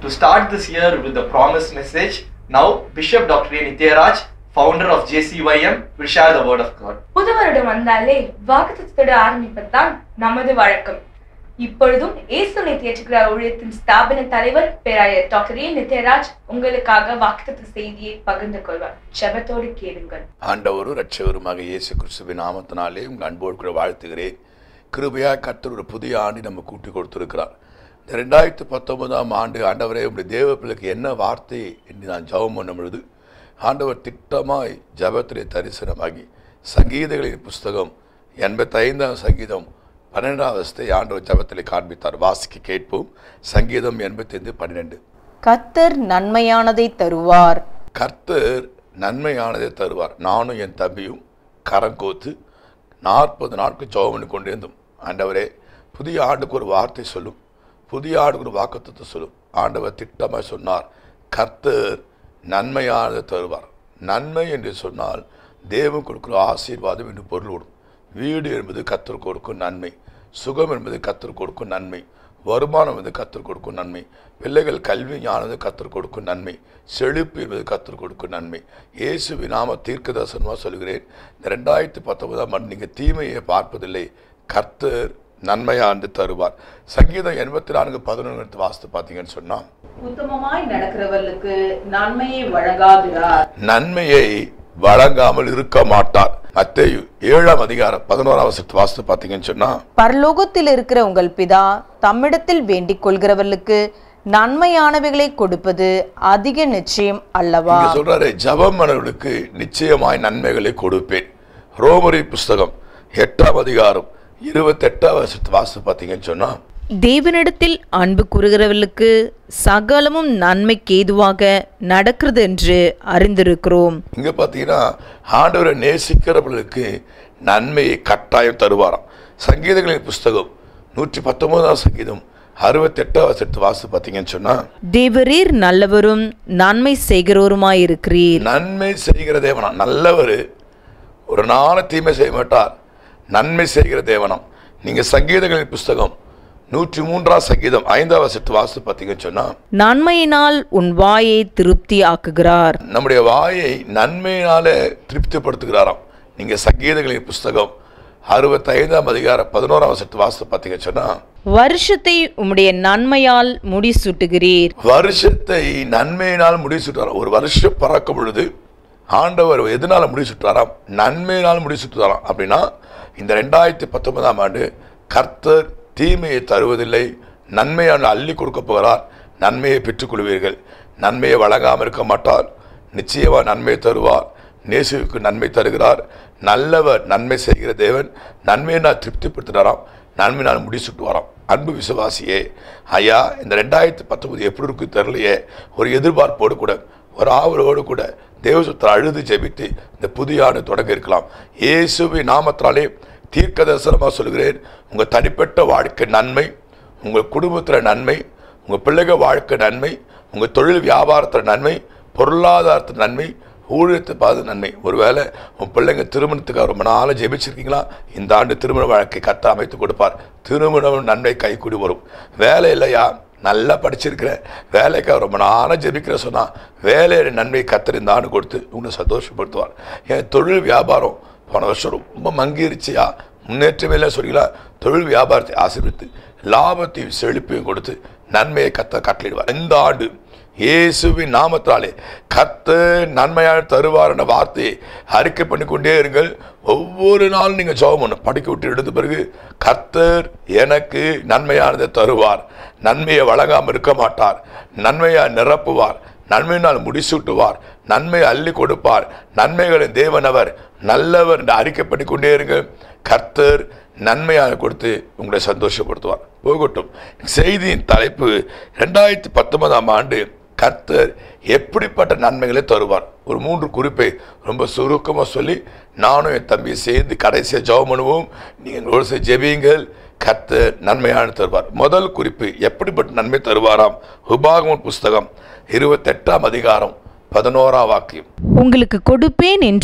To start this year with the promised message, now Bishop Dr. A. Nityaraj, founder of JCYM, will share the word of God. புது வருடம் வந்தாலே வாக்குத்தத்தோடு ஆரம்பிப்பதுதான் நமது வழக்கம் இப்பொழுதும் இயேசு நித்தியச்சுக்கிற ஊழியத்தின் ஸ்தாபன தலைவர் பேராயர் டாக்டர் ஏ நித்யராஜ் உங்களுக்காக வாக்குத்தத்த செய்தியை பகிர்ந்து கொள்வார் ஜெபத்தோடு கேளுங்கள் ஆண்டவரும் ரட்சகருமாக இயேசு கிறிஸ்துவின் நாமத்தினாலே உங்கள் அன்போடு கூட வாழ்த்துகிறேன் கிருபையாக கர்த்தர் ஒரு புதிய ஆண்டு நம்ம கூட்டி கொடுத்துருக்கிறார் இந்த ரெண்டாயிரத்து பத்தொன்பதாம் ஆண்டு ஆண்டவரே உங்களுடைய தேவ பிள்ளைக்கு என்ன வார்த்தை என்று நான் ஜெபம் பண்ணும் பொழுது ஆண்டவர் திட்டமாய் ஜபத்திலே தரிசனமாகி சங்கீதங்களின் புஸ்தகம் எண்பத்தைந்தாம் சங்கீதம் பன்னெண்டாம் வசத்தை ஆண்டவர் ஜபத்திலே காண்பித்தார் வாசிக்க கேட்போம் சங்கீதம் எண்பத்தைந்து பன்னிரெண்டு கர்த்தர் நன்மையானதை தருவார் கர்த்தர் நன்மையானதை தருவார் நானும் என் தம்பியும் கரங்கோத்து நாற்பது நாட்கள் ஜெபம் பண்ணி கொண்டிருந்தோம் ஆண்டவரே புதிய ஆண்டுக்கு ஒரு வார்த்தை சொல்லும் புதிய ஆண்டுக்கு ஒரு வாக்குத்தத்தை சொல்லும் ஆண்டவர் திட்டமாக சொன்னார் கர்த்தர் நன்மையானதை தருவார் நன்மை என்று சொன்னால் தேவன் கொடுக்கிற ஆசீர்வாதம் என்று பொருள்விடும் வீடு என்பது கத்தர் கொடுக்கும் நன்மை சுகம் என்பது கத்தர் கொடுக்கும் நன்மை வருமானம் என்பது கத்தர் கொடுக்கும் நன்மை பிள்ளைகள் கல்வி ஞானது கத்தர் கொடுக்கும் நன்மை செழிப்பு என்பது கத்தர் கொடுக்கும் நன்மை இயேசு நாம தீர்க்க தரிசனமாக சொல்கிறேன் இந்த ரெண்டாயிரத்தி பத்தொன்பதாம் ஆண்டு நீங்கள் தீமையை பார்ப்பதில்லை கர்த்தர் நன்மையாண்டு தருவார் சங்கீதம் எண்பத்தி நான்கு பதினொன்று வாஸ்து பார்த்தீங்கன்னு சொன்னால் உத்தமமாய் நடக்கிறவர்களுக்கு நன்மையை வழங்காகிறார் நன்மையை வழங்காமல் இருக்க மாட்டார் மத்தேயு ஏழாம் அதிகாரம் பதினோராம் வருஷத்து வாஸ்து பார்த்தீங்கன்னு சொன்னால் பரலோகத்தில் இருக்கிற உங்கள் பிதா தம்மிடத்தில் வேண்டிக் கொள்கிறவர்களுக்கு நன்மையானவைகளை கொடுப்பது அதிக நிச்சயம் அல்லவா இங்க சொல்றாரு ஜபம் மனவர்களுக்கு நிச்சயமாய் நன்மைகளை கொடுப்பேன் ரோமரி புஸ்தகம் எட்டாம் அதிகாரம் இருபத்தெட்டாம் வருஷத்து வாஸ்து பார்த்தீங்கன்னு சொன்னா தேவனிடத்தில் அன்பு கூறுகிறவர்களுக்கு சகலமும் நன்மைக்கு ஏதுவாக நடக்கிறது என்று அறிந்திருக்கிறோம் இங்க பார்த்தீங்கன்னா ஆண்டவரை நேசிக்கிறவர்களுக்கு நன்மையை கட்டாயம் தருவாராம் சங்கீதங்களின் புஸ்தகம் நூற்றி பத்தொன்பதாம் சங்கீதம் அறுபத்தெட்டாம் வருஷத்து வாஸ்து பார்த்தீங்கன்னு சொன்னா தேவரீர் நல்லவரும் நன்மை செய்கிறவருமாயிருக்கிறீர் நன்மை செய்கிற தேவனம் நல்லவர் ஒரு நாள தீமை செய்ய மாட்டார் நன்மை செய்கிற தேவனம் நீங்க சங்கீதங்களின் புஸ்தகம் நூற்றி மூன்றாம் சங்கீதம் ஐந்தாம் வருஷத்து வாஸ்து பார்த்தீங்கன்னு சொன்னா நன்மையினால் உன் வாயை திருப்தி ஆக்குகிறார் நம்முடைய வாயை நன்மையினால திருப்திப்படுத்துகிறாராம் நீங்க சங்கீதங்களின் புஸ்தகம் அறுபத்தைந்தாம் அதிகாரம் பதினோராம் வருஷத்து வாஸ்து பார்த்தீங்கன்னு சொன்னா வருஷத்தை உம்முடைய நன்மையால் முடிசூட்டுகிறீர் வருஷத்தை நன்மையினால் முடிச்சுட்டாராம் ஒரு வருஷம் பறக்கும் பொழுது ஆண்டவர் எதனால முடிச்சுட்டாராம் நன்மையினால் முடிச்சுட்டாராம் அப்படின்னா இந்த ரெண்டாயிரத்தி பத்தொன்பதாம் ஆண்டு கர்த்தர் தீமையை தருவதில்லை நன்மையான அள்ளி கொடுக்க போகிறார் நன்மையை பெற்றுக்கொள்வீர்கள் நன்மையை வழங்காமல் இருக்க மாட்டார் நிச்சயமாக நன்மை தருவார் நேசுவுக்கு நன்மை தருகிறார் நல்லவர் நன்மை செய்கிற தேவன் நன்மையை நான் திருப்திப்படுத்துகிறாராம் நன்மை நான் முடிச்சுட்டு வரோம் அன்பு விசுவாசியே ஐயா இந்த ரெண்டாயிரத்தி பத்தொன்பது எப்படி இருக்கு தெரியலையே ஒரு எதிர்பார்ப்போடு கூட ஒரு ஆவலோடு கூட தேவசத்தில் அழுது ஜெபித்து இந்த புதிய ஆண்டு தொடங்க இருக்கலாம் இயேசுவி நாமத்தினாலே தீர்க்க தரிசனமாக சொல்கிறேன் உங்கள் தனிப்பட்ட வாழ்க்கை நன்மை உங்கள் குடும்பத்தில் நன்மை உங்கள் பிள்ளைகள் வாழ்க்கை நன்மை உங்கள் தொழில் வியாபாரத்தில் நன்மை பொருளாதாரத்தில் நன்மை ஊழியத்தை பார்த்து நன்மை ஒருவேளை உன் பிள்ளைங்க திருமணத்துக்காக ரொம்ப நாளாக ஜெபிச்சிருக்கீங்களா இந்த ஆண்டு திருமண வாழ்க்கை கத்த அமைத்து கொடுப்பார் திருமணம் நன்மை கைக்கூடி வரும் வேலை இல்லையா நல்லா படிச்சிருக்கிற வேலைக்காக ரொம்ப நாளாக ஜெபிக்கிற சொன்னால் வேலையில நன்மை கத்தர் இந்த ஆண்டு கொடுத்து உங்களை சந்தோஷப்படுத்துவார் என் தொழில் வியாபாரம் போன வருஷம் ரொம்ப மங்கிருச்சியா முன்னேற்றமே இல்லை சொல்லிங்களா தொழில் வியாபாரத்தை ஆசீர்வித்து லாபத்தையும் செழிப்பையும் கொடுத்து நன்மையை கத்த கட்டளிடுவார் இந்த ஆண்டு இயேசுவின் நாமத்தாலே கத்த நன்மையான தருவார் என்ற வார்த்தையை அறிக்கை பண்ணி கொண்டே இருங்கள் ஒவ்வொரு நாளும் நீங்கள் ஜெபம் பண்ணும் படிக்க விட்டு எடுத்த பிறகு கர்த்தர் எனக்கு நன்மையானதை தருவார் நன்மையை வழங்காமல் இருக்க மாட்டார் நன்மையை நிரப்புவார் நன்மையினால் முடிசூட்டுவார் நன்மையை அள்ளி கொடுப்பார் நன்மைகளின் தேவனவர் நல்லவர் என்று அறிக்கை பண்ணி கொண்டே இருங்கள் கர்த்தர் நன்மையாக கொடுத்து உங்களை சந்தோஷப்படுத்துவார் போகட்டும் செய்தியின் தலைப்பு ரெண்டாயிரத்தி பத்தொன்பதாம் ஆண்டு கர்த்தர் எப்படிப்பட்ட நன்மைகளை தருவார் ஒரு மூன்று குறிப்பை ரொம்ப சுருக்கமாக சொல்லி நானும் என் தம்பியை சேர்ந்து கடைசியாக ஜெபம் பண்ணுவோம் நீங்கள் எங்களோடு சேர்ந்து ஜெபியுங்கள் கர்த்தர் நன்மையான தருவார் முதல் குறிப்பு எப்படிப்பட்ட நன்மை தருவாராம் உபாகமன் புஸ்தகம் இருபத்தெட்டாம் அதிகாரம் பதினோராம் வாக்கியம் உங்களுக்கு கொடுப்பேன் என்று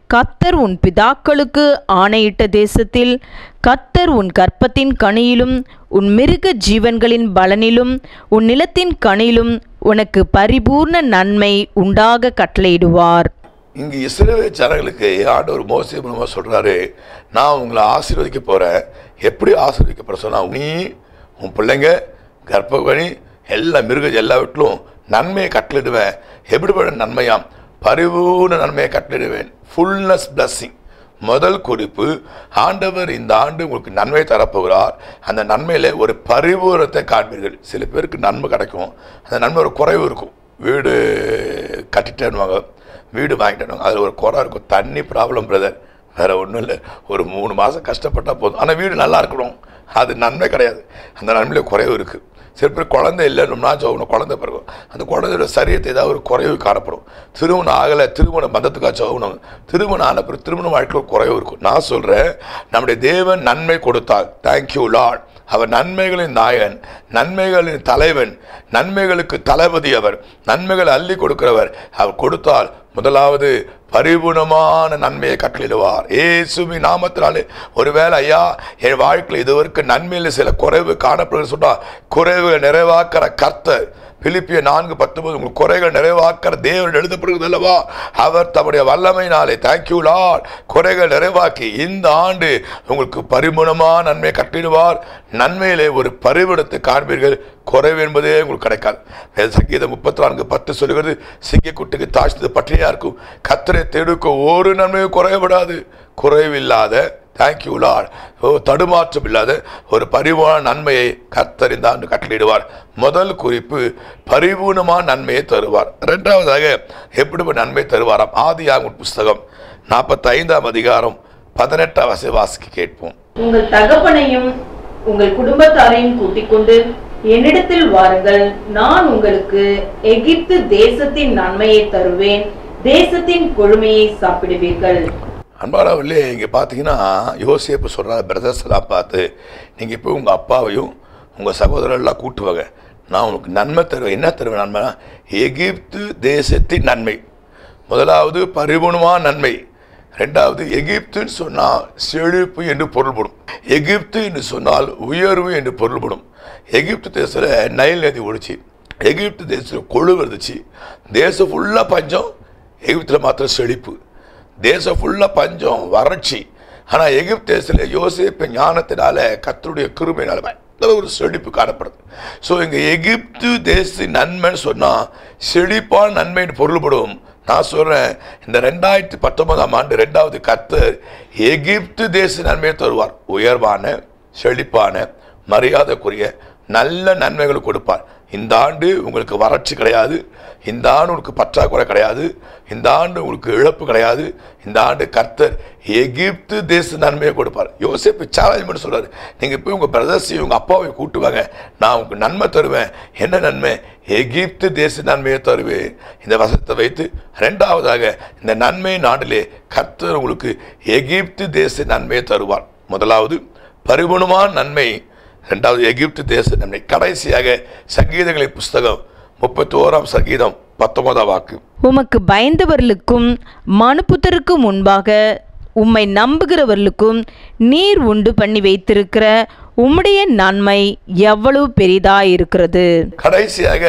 கர்த்தர் உன் பிதாக்களுக்கு ஆணையிட்ட தேசத்தில் கர்த்தர் உன் கற்பத்தின் கனியிலும் உன் மிருக ஜீவன்களின் பலனிலும் உன் நிலத்தின் கனியிலும் உனக்கு பரிபூர்ண நன்மை உண்டாக கட்டளையிடுவார் இங்கு இஸ்ரேல் ஜனங்களுக்கு ஆண்டவர் மோசே மூலமாக சொல்கிறாரு நான் உங்களை ஆசீர்வதிக்க போகிறேன் எப்படி ஆசீர்வதிக்க போகிற சொன்னா நீ உன் பிள்ளைங்க கர்ப்பகணி எல்லா மிருக எல்லா வீட்டிலும் நன்மையை கட்டளிடுவேன் எப்படிப்பட்ட நன்மையாம் பரிபூர்ண நன்மையை கட்டளிடுவேன் ஃபுல்னஸ் blessing முதல் குறிப்பு ஆண்டவர் இந்த ஆண்டு உங்களுக்கு நன்மை தரப்போகிறார் அந்த நன்மையில் ஒரு பரிபூரத்தை காண்பீர்கள் சில பேருக்கு நன்மை கிடைக்கும் அந்த நன்மை ஒரு குறைவு இருக்கும் வீடு கட்டிட்டேன்னுவாங்க வீடு வாங்கிட்டேன் அதில் ஒரு குறை இருக்கும் தண்ணி ப்ராப்ளம் பிரதர் வேற ஒன்றும் இல்லை ஒரு மூணு மாதம் கஷ்டப்பட்டால் போதும் ஆனால் வீடு நல்லா இருக்கணும் அது நன்மை கிடையாது அந்த நன்மையில குறைவு இருக்குது சில பேர் குழந்தை இல்லைன்னா சோகணும் குழந்தை பிறகும் அந்த குழந்தையோட சரியத்தை ஏதாவது ஒரு குறைவு காணப்படும் திருமணம் ஆகலை திருமண பந்தத்துக்காச்சும் ஆகணும் திருமணம் ஆன பிறகு திருமண வாழ்க்கையில் ஒரு குறைவு இருக்கும் நான் சொல்கிறேன் நம்முடைய தேவன் நன்மை கொடுத்தால் தேங்க்யூ லார்ட் அவர் நன்மைகளின் நாயகன் நன்மைகளின் தலைவன் நன்மைகளுக்கு தளபதி அவர் நன்மைகள் அள்ளி கொடுக்கிறவர் அவர் கொடுத்தால் முதலாவது பரிபூர்ணமான நன்மையை கட்டளிடுவார் ஏசுமி நாமத்தினாலே ஒருவேளை ஐயா என் வாழ்க்கையில் இதுவரைக்கும் நன்மையில் சில குறைவு காணப்படுகிறது சொன்னால் குறைவுகள் நிறைவாக்குற கர்த்தர் பிலிப்பிய நான்கு பத்தொன்பது உங்கள் குறைகள் நிறைவாக்கிற தேவன் எழுதப்படுகிறது அல்லவா அவர் தம்முடைய வல்லமையினாலே தேங்க்யூ லார்ட் குறைகள் நிறைவாக்கி இந்த ஆண்டு உங்களுக்கு பரிபூர்ணமான நன்மை கட்டிடுவார் நன்மையிலே ஒரு பரிவிடத்தை காண்பீர்கள் குறைவு என்பதே உங்களுக்கு கிடைக்காது வேத சங்கீதம் முப்பத்தி நான்கு பத்து சொல்லுகிறது சிங்கக்குட்டிக்கு தாழ்த்தது பற்றியா இருக்கும் கத்தரை தேடுக்க ஒரு நன்மையும் குறையப்படாது குறைவில்லாத தேங்க்யூ லார்ட் ஓ தடுமாற்றம் இல்லாத ஒரு பரிபூர்ண நன்மையை கர்த்தர் இந்த ஆண்டு கட்டளையிடுவார் முதல் குறிப்பு பரிபூர்ணமான நன்மையை தருவார் இரண்டாவதாக எப்படி நன்மை தருவாராம் ஆதியாகும் புஸ்தகம் நாற்பத்தி ஐந்தாம் அதிகாரம் பதினெட்டாம் வசதி வாசிக்க கேட்போம் உங்கள் தகப்பனையும் உங்கள் குடும்பத்தாரையும் கூட்டிக் கொண்டு என்னிடத்தில் வாருங்கள் நான் உங்களுக்கு எகிப்து தேசத்தின் நன்மையை தருவேன் தேசத்தின் கொழுமையை சாப்பிடுவீர்கள் அன்பானவர்களே இங்கே பார்த்தீங்கன்னா யோசேப்பு சொல்கிறார் பிரதர்ஸ் எல்லாம் பார்த்து நீங்கள் இப்போ உங்கள் அப்பாவையும் உங்கள் சகோதரர்லாம் கூட்டுவாங்க நான் உனக்கு நன்மை தருவேன் என்ன தருவேன் நன்மை எகிப்து தேசத்தின் நன்மை முதலாவது பரிபூர்ணமான நன்மை ரெண்டாவது எகிப்துன்னு சொன்னால் செழிப்பு என்று பொருள்படும் எகிப்து என்று சொன்னால் உயர்வு என்று பொருள்படும் எகிப்து தேசத்தில் நைல் நதி ஒழிச்சு எகிப்து தேசத்தில் கொழு வந்துச்சு தேசம் ஃபுல்லாக பஞ்சம் எகிப்தில் மாத்திரம் செழிப்பு தேசம் ஃபுல்லாக பஞ்சம் வறட்சி ஆனால் எகிப்து தேசத்தில் யோசேப்பு ஞானத்தினால கத்தருடைய கிருமையினால பயங்கர ஒரு செழிப்பு காணப்படுது ஸோ இங்கே எகிப்து தேச நன்மைன்னு சொன்னால் செழிப்பான நன்மைன்னு பொருள்படும் நான் சொல்கிறேன் இந்த ரெண்டாயிரத்தி பத்தொன்பதாம் ஆண்டு ரெண்டாவது கத்தர் எகிப்து தேச நன்மையை தருவார் உயர்வான செழிப்பான மரியாதைக்குரிய நல்ல நன்மைகள் கொடுப்பார் இந்த ஆண்டு உங்களுக்கு வறட்சி கிடையாது இந்த ஆண்டு உங்களுக்கு பற்றாக்குறை கிடையாது இந்த ஆண்டு உங்களுக்கு இழப்பு கிடையாது இந்த ஆண்டு கர்த்தர் எகிப்து தேச நன்மையை கொடுப்பார் யோசிப்பு சேலஞ்ச் பண்ணி சொல்றாரு நீங்கள் போய் உங்கள் பிரதர்ஸையும் உங்கள் அப்பாவை கூட்டுவாங்க நான் உங்களுக்கு நன்மை தருவேன் என்ன நன்மை எகிப்து தேச நன்மையை தருவேன் இந்த வசத்தை வைத்து ரெண்டாவதாக இந்த நன்மை நாட்டிலே கர்த்தர் உங்களுக்கு எகிப்து தேச நன்மையை தருவார் முதலாவது பரிபூர்ணமான நன்மை ரெண்டாவது எகிப்து தேச நன்மை கடைசியாக சங்கீதங்களின் புஸ்தகம் முப்பத்தி ஓராம் சங்கீதம் பத்தொன்பதாம் வாக்கு உமக்கு பயந்தவர்களுக்கும் மனுப்புத்தருக்கு முன்பாக உம்மை நம்புகிறவர்களுக்கும் நீர் உண்டு பண்ணி வைத்திருக்கிற உம்முடைய நன்மை எவ்வளவு பெரிதாயிருக்கிறது கடைசியாக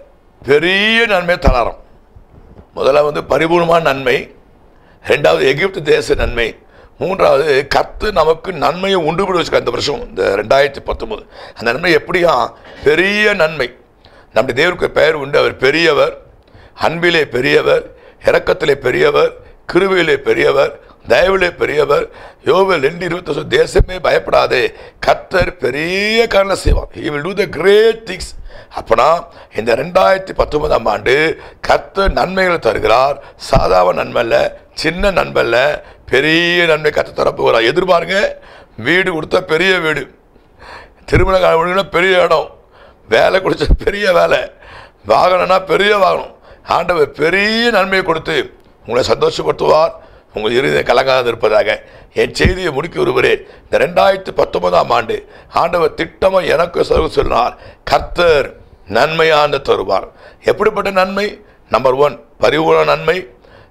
பெரிய நன்மை தளரம் முதல்ல வந்து பரிபூர்ணமான நன்மை ரெண்டாவது எகிப்து தேச நன்மை மூன்றாவது கத்து நமக்கு நன்மையை உண்டு பண்ணி வச்சுக்க இந்த வருஷம் இந்த ரெண்டாயிரத்தி பத்தொன்பது அந்த நன்மை எப்படியா பெரிய நன்மை நம்முடைய தேவருக்கு பெயர் உண்டு அவர் பெரியவர் அன்பிலே பெரியவர் இரக்கத்திலே பெரியவர் கிருவிலே பெரியவர் தயவிலே பெரியவர் யோவில் ரெண்டு இருபத்தி தேசமே பயப்படாதே கத்தர் பெரிய காரணம் செய்வார் he will do the great things அப்பனா இந்த ரெண்டாயிரத்தி பத்தொன்பதாம் ஆண்டு கர்த்தர் நன்மைகளை தருகிறார் சாதாரண நன்மை இல்லை சின்ன நன்மை இல்லை பெரிய நன்மை கத்து தரப்போகிறார் எதிர்பாருங்க வீடு கொடுத்தா பெரிய வீடு திருமண காலம் பெரிய இடம் வேலை கொடுத்த பெரிய வேலை வாகனம்னா பெரிய வாகனம் ஆண்டவர் பெரிய நன்மையை கொடுத்து உங்களை சந்தோஷப்படுத்துவார் உங்கள் இறுதியை கலங்காது இருப்பதாக என் செய்தியை முடிக்க விரும்புகிறேன் இந்த ரெண்டாயிரத்தி பத்தொன்பதாம் ஆண்டு ஆண்டவர் திட்டமாக எனக்கு செலவு சொன்னார் கர்த்தர் நன்மையான தருவார் எப்படிப்பட்ட நன்மை நம்பர் ஒன் பரிபூர்ண நன்மை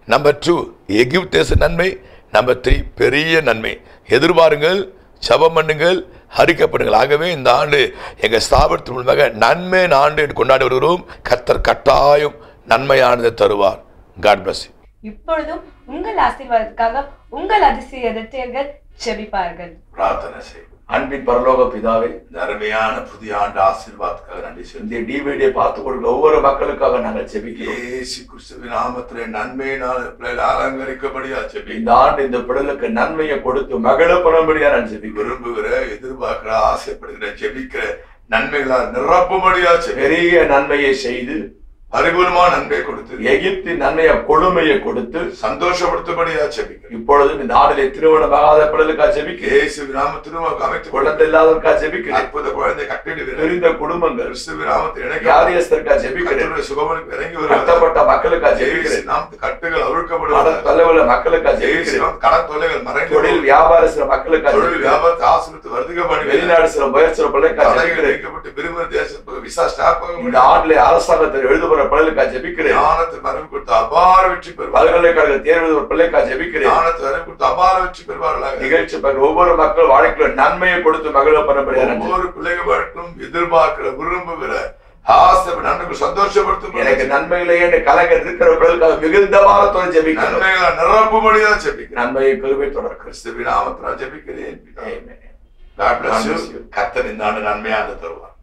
நம்பர் டூ எகிப்து தேச நன்மை நம்பர் த்ரீ பெரிய நன்மை எதிர்பாருங்கள் ஜெபம் பண்ணுங்கள் ஹரிக்கப்படுங்கள் ஆகவே இந்த ஆண்டு எங்கள் ஸ்தாபனத்தின் மூலமாக நன்மை ஆண்டு என்று கொண்டாடி வருகிறோம் கர்த்தர் கட்டாயம் நன்மையானதை தருவார் காட் bless you இப்பொழுதும் உங்கள் ஆசீர்வாதத்துக்காக உங்கள் அதிசய இரட்டையர்கள் ஜெபிப்பார்கள் பிரார்த்தனை செய் அன்பின் பரலோக பிதாவே இந்த அருமையான புதிய ஆண்டு ஆசீர்வாதத்துக்காக நன்றி சொல்லி இந்த டிவிடியை பார்த்து கொடுக்கிற ஒவ்வொரு மக்களுக்காக நாங்கள் ஜெபிக்கிறோம் இயேசு கிறிஸ்துவின் நாமத்திலே நன்மையினால் பிள்ளைகள் அலங்கரிக்கபடியா செபி இந்த ஆண்டு இந்த பிடலுக்கு நன்மையை கொடுத்து மகள பண்ணும்படியா நான் ஜெபிக்கிறேன் விரும்புகிற எதிர்பார்க்கிற ஆசைப்படுகிற ஜெபிக்கிற நன்மைகளால் நிரப்பும்படியா செபி பெரிய நன்மையை செய்து பரிபூர்ணமான நன்மை கொடுத்து எகிப்தின் நன்மையை கொடுமையை கொடுத்து சந்தோஷப்படுத்தும்படியா செபிக்கிறேன் இப்பொழுதும் இந்த ஆண்டிலே திருமணமாகாத பிடலுக்காக ஜெபிக்கிறேன் இயேசு நாமத்திலும் அமைத்துக் கொள்ள குழந்தை இல்லாதவருக்காக ஜெபிக்கிறேன் அற்புத குழந்தை கட்டிடுகிறேன் பிரிந்த குடும்பங்கள் கிறிஸ்துவின் நாமத்தில் இணைக்க வியாதியஸ்தருக்காக ஜெபிக்கிறேன் கர்த்தருடைய சுகமனுக்கு இறங்கி வருவார் கட்டப்பட்ட மக்களுக்காக இயேசு ஜெபிக்கிறேன் நாமத்து கட்டுகள் கடன் அவிழ்க்கப்படுவார் தொலைவுல மக்களுக்காக இயேசு ஜெபிக்கிறேன் நாமத்து கடன் தொல்லைகள் மறைந்து தொழில் வியாபார சில மக்களுக்காக தொழில் ஜெபிக்கிறேன் வியாபாரத்தை ஆசிரியத்து வருதுக பண்ணி வெளிநாடு சில முயற்சி பிள்ளைக்காக தலைகள் ஜெபிக்கிறேன் வைக்கப்பட்டு விரும்புகிற தேசத்துக்கு விசா ஸ்டாப் ஆக இந்த முடியாது ஆண்டிலே அரசாங்கத்தில் எழுதுகிற பிள்ளைகளுக்காக ஜெபிக்கிறேன் ஞானத்தை மரம் கொடுத்து அபார வெற்றி பெறுவார் பல்கலைக்கழக தேர்வு ஒரு பிள்ளைக்காக ஜெபிக்கிறேன் ஞானத்தை மரம் கொடுத்து அபார வெற்றி பெறுவார்களாக நிகழ்ச்சி பெற ஒவ்வொரு மக்கள் வாழ்க்கையில நன்மையை கொடுத்து மகிழ பண்ணும்படியா நன்றி. ஒவ்வொரு பிள்ளைகள் வாழ்க்கையிலும் எதிர்பார்க்கிற விரும்புகிற ஆசை நன்மைக்கு சந்தோஷப்படுத்தும் எனக்கு நன்மையிலேயே என்று கலைஞர் இருக்கிற பிள்ளைகளுக்காக மிகுந்த வாரத்தோடு ஜெபிக்கிறேன் நன்மைகளை நிரப்பும்படியா ஜெபிக்கிறேன் நன்மையை கிருபை தொடர்கிறது கிறிஸ்துவின் நாமத்தில் ஜெபிக்கிறேன் Amen. God bless God bless you. you. கர்த்தர் இந்த ஆண்டு நன்மையாக தருவார்